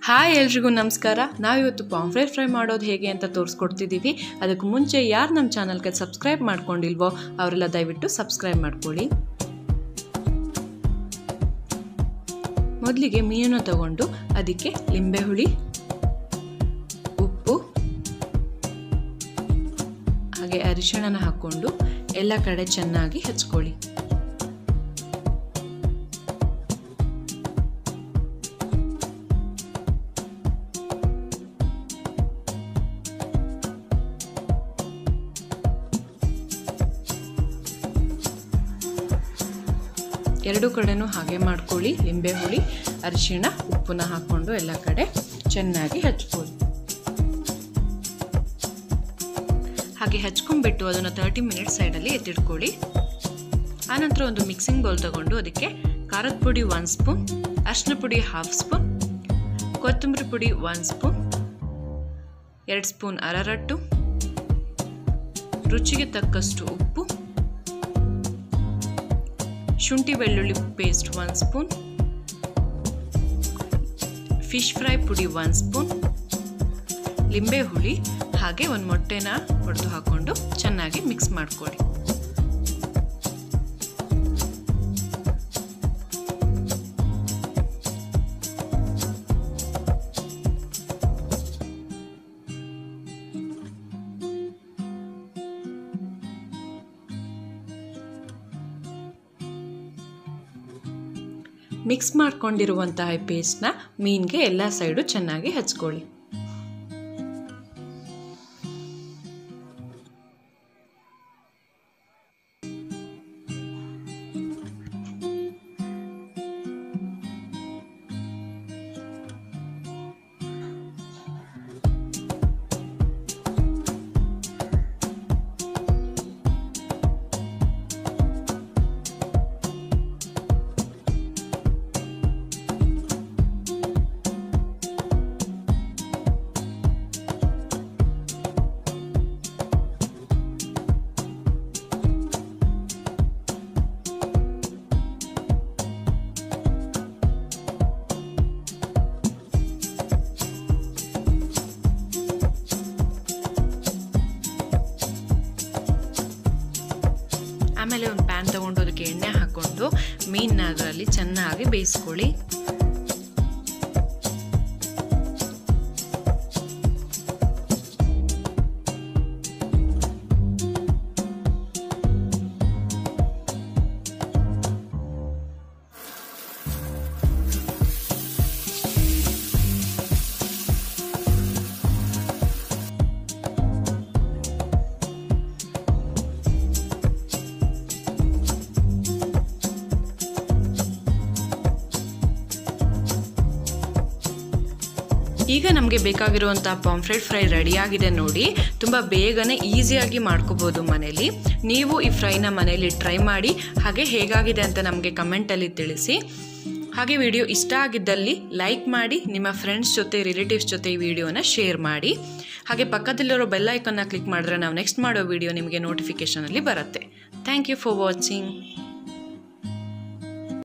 hi ಎಲ್ರಿಗೂ ನಮಸ್ಕಾರ ನಾವಿವತ್ತು ಪಾಂಫ್ರೆಟ್ ಫ್ರೈ ಮಾಡೋದು ಹೇಗೆ ಅಂತ ತೋರಿಸ್ಕೊಡ್ತಿದ್ದೀವಿ ಅದಕ್ಕೆ ಮುಂಚೆ ಯಾರು ನಮ್ಮ ಚಾನಲ್ಗೆ ಸಬ್ಸ್ಕ್ರೈಬ್ ಮಾಡ್ಕೊಂಡಿಲ್ವೋ ಅವರೆಲ್ಲ ದಯವಿಟ್ಟು ಸಬ್ಸ್ಕ್ರೈಬ್ ಮಾಡ್ಕೊಳ್ಳಿ ಮೊದಲಿಗೆ ಮೀನನ್ನು ತಗೊಂಡು ಅದಕ್ಕೆ ಲಿಂಬೆ ಹುಳಿ ಉಪ್ಪು ಹಾಗೆ ಅರಿಶಿಣನ ಹಾಕ್ಕೊಂಡು ಎಲ್ಲ ಕಡೆ ಚೆನ್ನಾಗಿ ಹಚ್ಕೊಳ್ಳಿ ಎರಡು ಕಡೆನೂ ಹಾಗೆ ಮಾಡ್ಕೊಳ್ಳಿ ಲಿಂಬೆ ಹುಳಿ ಅರಿಶಿಣ ಉಪ್ಪನ್ನ ಹಾಕ್ಕೊಂಡು ಎಲ್ಲ ಕಡೆ ಚೆನ್ನಾಗಿ ಹಚ್ಕೊಳ್ಳಿ ಹಾಗೆ ಹಚ್ಕೊಂಡ್ಬಿಟ್ಟು ಅದನ್ನು ತರ್ಟಿ ಮಿನಿಟ್ಸ್ ಸೈಡಲ್ಲಿ ಎತ್ತಿಡ್ಕೊಳ್ಳಿ ಆನಂತರ ಒಂದು ಮಿಕ್ಸಿಂಗ್ ಬೌಲ್ ತಗೊಂಡು ಅದಕ್ಕೆ ಖಾರದ ಪುಡಿ ಒನ್ ಸ್ಪೂನ್ ಅರಿಶಿನ ಪುಡಿ ಹಾಫ್ ಸ್ಪೂನ್ ಕೊತ್ತಂಬರಿ ಪುಡಿ ಒನ್ ಸ್ಪೂನ್ ಎರಡು ಸ್ಪೂನ್ ಅರರಟ್ಟು ರುಚಿಗೆ ತಕ್ಕಷ್ಟು ಉಪ್ಪು ಶುಂಠಿ ಬೆಳ್ಳುಳ್ಳಿ paste one spoon fish fry ಪುಡಿ ಒನ್ ಸ್ಪೂನ್ ಲಿಂಬೆ ಹುಳಿ ಹಾಗೆ ಒಂದು ಮೊಟ್ಟೆನ ಹೊಡೆದು ಹಾಕೊಂಡು ಚೆನ್ನಾಗಿ ಮಿಕ್ಸ್ ಮಾಡ್ಕೊಳ್ಳಿ ಮಿಕ್ಸ್ ಮಾಡ್ಕೊಂಡಿರುವಂತಹ ಪೇಸ್ಟ್ನ ಮೀನಿಗೆ ಎಲ್ಲ ಸೈಡು ಚೆನ್ನಾಗಿ ಹಚ್ಕೊಳ್ಳಿ ಆಮೇಲೆ ಒಂದು ಪ್ಯಾನ್ ತಗೊಂಡು ಅದಕ್ಕೆ ಎಣ್ಣೆ ಹಾಕ್ಕೊಂಡು ಮೀನನ್ನ ಅದರಲ್ಲಿ ಚೆನ್ನಾಗಿ ಬೇಯಿಸ್ಕೊಳ್ಳಿ ಈಗ ನಮಗೆ ಬೇಕಾಗಿರುವಂಥ ಪಾಂಫ್ರೆಟ್ ಫ್ರೈ ರೆಡಿಯಾಗಿದೆ ನೋಡಿ ತುಂಬ ಬೇಗನೆ ಈಸಿಯಾಗಿ ಮಾಡ್ಕೋಬೋದು ಮನೇಲಿ ನೀವು ಈ ಫ್ರೈನ ಮನೇಲಿ ಟ್ರೈ ಮಾಡಿ ಹಾಗೆ ಹೇಗಾಗಿದೆ ಅಂತ ನಮಗೆ ಕಮೆಂಟಲ್ಲಿ ತಿಳಿಸಿ ಹಾಗೆ ವಿಡಿಯೋ ಇಷ್ಟ ಆಗಿದ್ದಲ್ಲಿ ಲೈಕ್ ಮಾಡಿ ನಿಮ್ಮ ಫ್ರೆಂಡ್ಸ್ ಜೊತೆ ರಿಲೇಟಿವ್ಸ್ ಜೊತೆ ಈ ವಿಡಿಯೋನ ಶೇರ್ ಮಾಡಿ ಹಾಗೆ ಪಕ್ಕದಲ್ಲಿರೋ ಬೆಲ್ ಐಕನ್ನ ಕ್ಲಿಕ್ ಮಾಡಿದ್ರೆ ನಾವು ನೆಕ್ಸ್ಟ್ ಮಾಡೋ ವಿಡಿಯೋ ನಿಮಗೆ ನೋಟಿಫಿಕೇಷನಲ್ಲಿ ಬರುತ್ತೆ ಥ್ಯಾಂಕ್ ಯು ಫಾರ್ ವಾಚಿಂಗ್